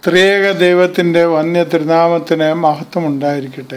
ത്രിയേക ദൈവത്തിൻ്റെ വന്യ തിരുനാമത്തിന് മഹത്വമുണ്ടായിരിക്കട്ടെ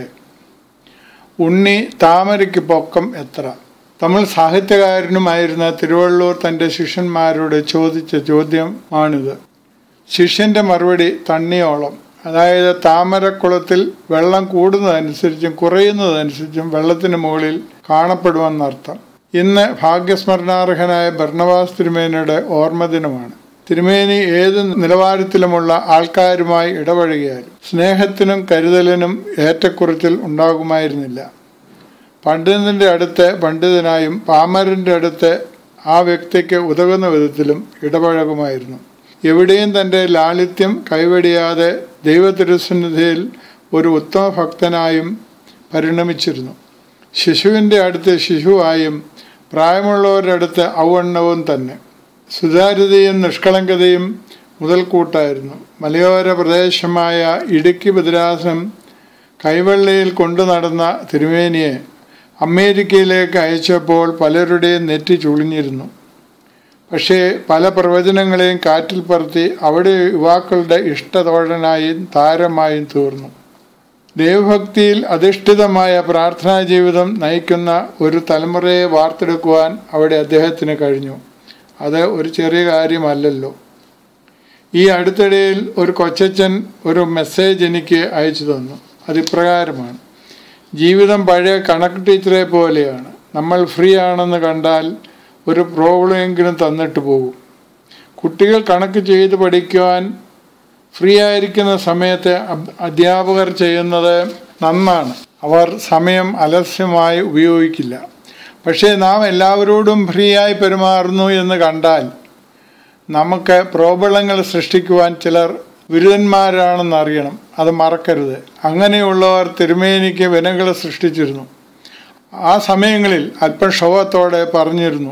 ഉണ്ണി താമരയ്ക്ക് പൊക്കം എത്ര തമിഴ് സാഹിത്യകാരനുമായിരുന്ന തിരുവള്ളൂർ തൻ്റെ ശിഷ്യന്മാരോട് ചോദിച്ച ചോദ്യമാണിത് ശിഷ്യന്റെ മറുപടി തണ്ണിയോളം അതായത് താമരക്കുളത്തിൽ വെള്ളം കൂടുന്നതനുസരിച്ചും കുറയുന്നതനുസരിച്ചും വെള്ളത്തിന് മുകളിൽ കാണപ്പെടുമെന്നർത്ഥം ഇന്ന് ഭാഗ്യസ്മരണാർഹനായ ഭരണവാസ് തിരുമേനിയുടെ ഓർമ്മദിനമാണ് തിരുമേനി ഏത് നിലവാരത്തിലുമുള്ള ആൾക്കാരുമായി ഇടപഴകിയാലും സ്നേഹത്തിനും കരുതലിനും ഏറ്റക്കുറച്ചിൽ ഉണ്ടാകുമായിരുന്നില്ല പണ്ഡിതന്റെ അടുത്ത് പണ്ഡിതനായും പാമരന്റെ അടുത്ത് ആ വ്യക്തിക്ക് ഉതകുന്ന വിധത്തിലും ഇടപഴകുമായിരുന്നു എവിടെയും തൻ്റെ ലാളിത്യം കൈവെടിയാതെ ദൈവതിരുസന്നിധിയിൽ ഒരു ഉത്തമ ഭക്തനായും പരിണമിച്ചിരുന്നു ശിശുവിൻ്റെ അടുത്ത് ശിശുവായും പ്രായമുള്ളവരുടെ അടുത്ത് ഔവണ്ണവും തന്നെ സുതാര്യതയും നിഷ്കളങ്കതയും മുതൽക്കൂട്ടായിരുന്നു മലയോര പ്രദേശമായ ഇടുക്കി ബദ്രാസനം കൈവെള്ളയിൽ കൊണ്ടു നടന്ന തിരുമേനിയെ അമേരിക്കയിലേക്ക് അയച്ചപ്പോൾ പലരുടെയും നെറ്റി ചുളിഞ്ഞിരുന്നു പക്ഷേ പല പ്രവചനങ്ങളെയും കാറ്റിൽ പറത്തി അവിടെ യുവാക്കളുടെ ഇഷ്ടതോഴനായും താരമായും തീർന്നു ദൈവഭക്തിയിൽ അധിഷ്ഠിതമായ പ്രാർത്ഥനാ ജീവിതം നയിക്കുന്ന ഒരു തലമുറയെ വാർത്തെടുക്കുവാൻ അവിടെ അദ്ദേഹത്തിന് കഴിഞ്ഞു അത് ഒരു ചെറിയ കാര്യമല്ലല്ലോ ഈ അടുത്തിടയിൽ ഒരു കൊച്ചച്ഛൻ ഒരു മെസ്സേജ് എനിക്ക് അയച്ചു തന്നു അതിപ്രകാരമാണ് ജീവിതം പഴയ കണക്ക് ടീച്ചറെ പോലെയാണ് നമ്മൾ ഫ്രീ ആണെന്ന് കണ്ടാൽ ഒരു പ്രോബ്ലമെങ്കിലും തന്നിട്ട് പോകും കുട്ടികൾ കണക്ക് ചെയ്ത് പഠിക്കുവാൻ ഫ്രീ ആയിരിക്കുന്ന സമയത്ത് അധ്യാപകർ ചെയ്യുന്നത് നന്നാണ് അവർ സമയം അലസ്യമായി ഉപയോഗിക്കില്ല പക്ഷേ നാം എല്ലാവരോടും ഫ്രീ ആയി പെരുമാറുന്നു എന്ന് കണ്ടാൽ നമുക്ക് പ്രോബളങ്ങൾ സൃഷ്ടിക്കുവാൻ ചിലർ ബിരുദന്മാരാണെന്ന് അറിയണം അത് മറക്കരുത് അങ്ങനെയുള്ളവർ തിരുമേനിക്ക് വിനകൾ സൃഷ്ടിച്ചിരുന്നു ആ സമയങ്ങളിൽ അല്പം ക്ഷോഭത്തോടെ പറഞ്ഞിരുന്നു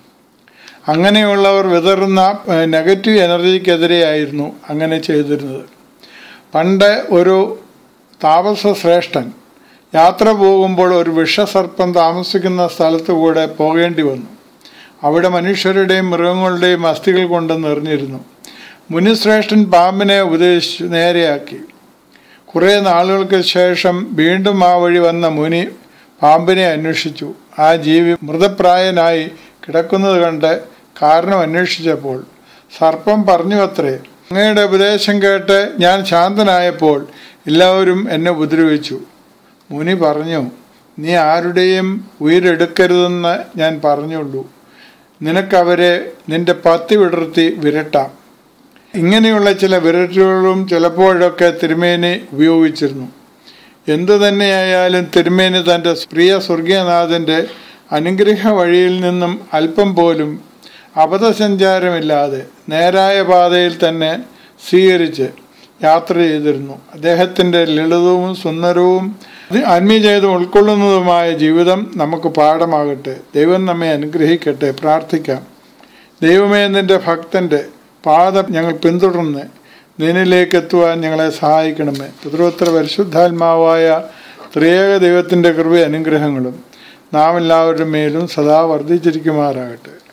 അങ്ങനെയുള്ളവർ വിതറുന്ന നെഗറ്റീവ് എനർജിക്കെതിരെയായിരുന്നു അങ്ങനെ ചെയ്തിരുന്നത് പണ്ട് ഒരു താപസ ശ്രേഷ്ഠൻ യാത്ര പോകുമ്പോൾ ഒരു വിഷസർപ്പം താമസിക്കുന്ന സ്ഥലത്ത് കൂടെ പോകേണ്ടി വന്നു അവിടെ മനുഷ്യരുടെയും മൃഗങ്ങളുടെയും അസ്ഥികൾ കൊണ്ട് നിറഞ്ഞിരുന്നു മുനിശ്രേഷ്ഠൻ പാമ്പിനെ ഉപദേശിച്ചു നേരെയാക്കി കുറേ നാളുകൾക്ക് ശേഷം വീണ്ടും ആ വഴി വന്ന മുനി പാമ്പിനെ അന്വേഷിച്ചു ആ ജീവി മൃതപ്രായനായി കിടക്കുന്നത് കണ്ട് കാരണം അന്വേഷിച്ചപ്പോൾ സർപ്പം പറഞ്ഞു അത്രേ അങ്ങയുടെ ഉപദേശം കേട്ട് ഞാൻ ശാന്തനായപ്പോൾ എല്ലാവരും എന്നെ ഉപദ്രവിച്ചു മുനി പറഞ്ഞു നീ ആരുടെയും ഉയരെടുക്കരുതെന്ന് ഞാൻ പറഞ്ഞുള്ളൂ നിനക്കവരെ നിന്റെ പത്തി വിടർത്തി വിരട്ടാം ഇങ്ങനെയുള്ള ചില വിരട്ടുകളും ചിലപ്പോഴൊക്കെ തിരുമേനി ഉപയോഗിച്ചിരുന്നു എന്തു തന്നെയായാലും തിരുമേനി തൻ്റെ പ്രിയ സ്വർഗീയനാഥൻ്റെ അനുഗ്രഹ വഴിയിൽ നിന്നും അല്പം പോലും അബദ്ധസഞ്ചാരമില്ലാതെ നേരായ പാതയിൽ തന്നെ സ്വീകരിച്ച് യാത്ര ചെയ്തിരുന്നു അദ്ദേഹത്തിൻ്റെ ലളിതവും സുന്ദരവും ആത്മീയജീവിതം ഉൾക്കൊള്ളുന്നതുമായ ജീവിതം നമുക്ക് പാഠമാകട്ടെ ദൈവം നമ്മെ അനുഗ്രഹിക്കട്ടെ പ്രാർത്ഥിക്കാം ദൈവമേ നിൻ്റെ ഭക്തൻ്റെ പാദം ഞങ്ങൾ പിന്തുടർന്ന് നിന്നിലേക്ക് എത്തുവാൻ ഞങ്ങളെ സഹായിക്കണമേ പുത്രോത്തര പരിശുദ്ധാത്മാവായ ത്രിയേക ദൈവത്തിൻ്റെ കൃപ അനുഗ്രഹങ്ങളും നാം എല്ലാവരുടെ മേലും സദാ വർദ്ധിച്ചിരിക്കുമാറാകട്ടെ